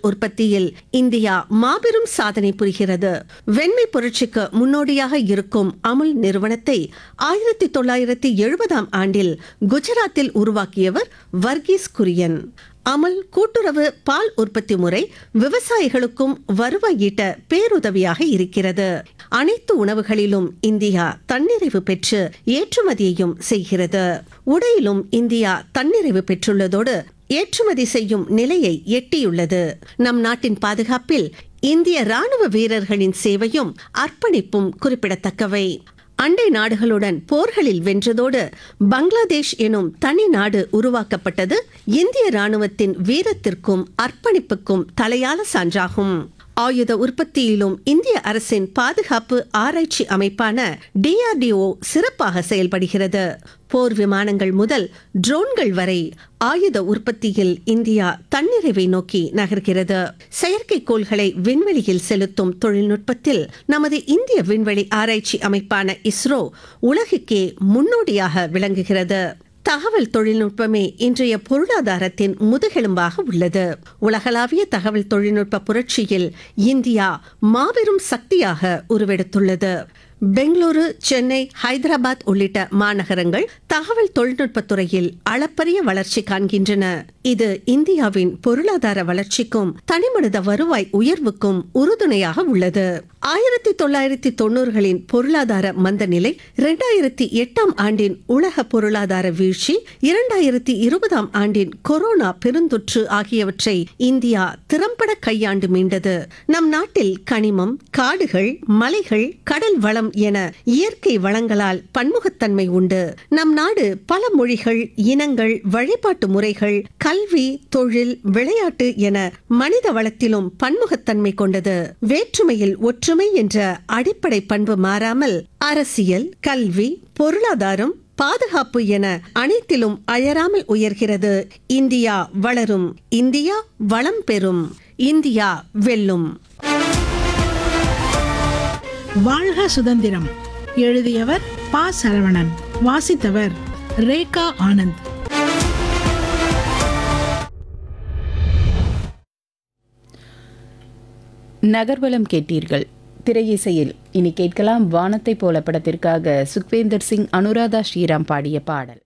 உற்பத்தியில் இந்தியா மாபெரும் சாதனை புரிகிறது வெண்மை புரட்சிக்கு முன்னோடியாக இருக்கும் அமுல் நிறுவனத்தை ஆயிரத்தி தொள்ளாயிரத்தி எழுபதாம் ஆண்டில் குஜராத்தில் உருவாக்கியவர் வர்கீஸ் குரியன் அமுல் கூட்டுறவு பால் உற்பத்தி முறை விவசாயிகளுக்கும் வருவாய் ஈட்ட பேருதவியாக இருக்கிறது அனைத்து உணவுகளிலும் இந்தியா தன்னிறைவு பெற்று ஏற்றுமதியையும் செய்கிறது உடையிலும் இந்தியா தன்னிறைவு பெற்றுள்ளதோடு ஏற்றுமதி செய்யும் நிலையை எட்டியுள்ளது நம் நாட்டின் பாதுகாப்பில் இந்திய ராணுவ வீரர்களின் சேவையும் அர்ப்பணிப்பும் குறிப்பிடத்தக்கவை அண்டை நாடுகளுடன் போர்களில் வென்றதோடு பங்களாதேஷ் எனும் தனி நாடு உருவாக்கப்பட்டது இந்திய ராணுவத்தின் வீரத்திற்கும் அர்ப்பணிப்புக்கும் தலையால சான்றாகும் ஆயுத உற்பத்தியிலும் இந்திய அரசின் பாதுகாப்பு ஆராய்ச்சி அமைப்பான டிஆர்டிஓ சிறப்பாக செயல்படுகிறது போர் விமானங்கள் முதல் ட்ரோன்கள் வரை ஆயுத உற்பத்தியில் இந்தியா தன்னிறைவை நோக்கி நகர்கிறது செயற்கைக்கோள்களை விண்வெளியில் செலுத்தும் தொழில்நுட்பத்தில் நமது இந்திய விண்வெளி ஆராய்ச்சி அமைப்பான இஸ்ரோ உலகுக்கே முன்னோடியாக விளங்குகிறது தகவல் தொழில்நுட்பமே இன்றைய பொருளாதாரத்தின் முதுகெலும்பாக உள்ளது உலகளாவிய தகவல் தொழில்நுட்ப புரட்சியில் இந்தியா மாபெரும் சக்தியாக உருவெடுத்துள்ளது பெங்களூரு சென்னை ஹைதராபாத் உள்ளிட்ட மாநகரங்கள் தகவல் தொழில்நுட்பத் துறையில் அளப்பரிய வளர்ச்சி காண்கின்றன இது இந்தியாவின் பொருளாதார வளர்ச்சிக்கும் தனிமனித வருவாய் உயர்வுக்கும் உறுதுணையாக உள்ளது ஆயிரத்தி தொள்ளாயிரத்தி தொண்ணூறுகளின் பொருளாதார மந்த நிலை இரண்டாயிரத்தி எட்டாம் ஆண்டின் உலக பொருளாதார வீழ்ச்சி இரண்டாயிரத்தி இருபதாம் ஆண்டின் கொரோனா பெருந்தொற்று ஆகியவற்றை இந்தியா திறம்பட கையாண்டு மீண்டது நம் நாட்டில் கனிமம் காடுகள் மலைகள் கடல் வளம் என இயற்கை வளங்களால் பன்முகத்தன்மை உண்டு நம் நாடு பல மொழிகள் இனங்கள் வழிபாட்டு முறைகள் கல்வி தொழில் விளையாட்டு என மனித வளத்திலும் பன்முகத்தன்மை கொண்டது வேற்றுமையில் ஒற்றுமை என்ற அடிப்படை பண்பு மாறாமல் அரசியல் கல்வி பொருளாதாரம் பாதுகாப்பு என அனைத்திலும் அயராமல் உயர்கிறது இந்தியா வளரும் இந்தியா வளம் பெறும் இந்தியா வெல்லும் வாழ்க சுதந்திரம் எழுதியவர் பா சரவணன் வாசித்தவர் ரேகா ஆனந்த் நகர்வலம் கேட்டீர்கள் திரையிசையில் இனி கேட்கலாம் வானத்தை போல படத்திற்காக சுக்வேந்தர் சிங் அனுராதா ஸ்ரீராம் பாடிய பாடல்